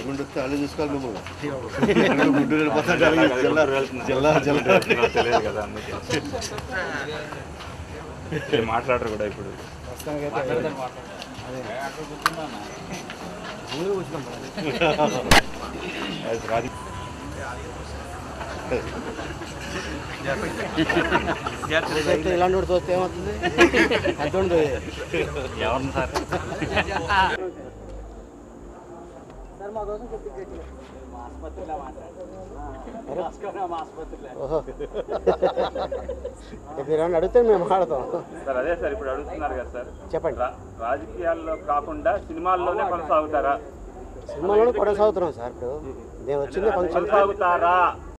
గుండు వస్తే వాళ్ళు చూసుకోవాలి మిమ్మల్ని గుడ్డు వెళ్ళిపోతాడు జిల్లా జిల్లా జిల్లా తెలియదు కదా అందుకే ఏం మాట్లాడరు కూడా ఇప్పుడు అది రాజు ఇలాంటి వాడితో వస్తే ఏమవుతుంది అటువంటి ఎవరిని సార్ ఓహో మీరు ఏమన్నా అడిగితే మేము మాట్లాడతాం సార్ అదే సార్ ఇప్పుడు అడుగుతున్నారు కదా సార్ చెప్పండి రా- రాజకీయాల్లో కాకుండా సినిమాల్లోనే కొనసాగుతారా సినిమాలోనే కొనసాగుతున్నాం సార్ ఇప్పుడు నేను వచ్చింది ఫంక్షన్ కొనసాగుతారా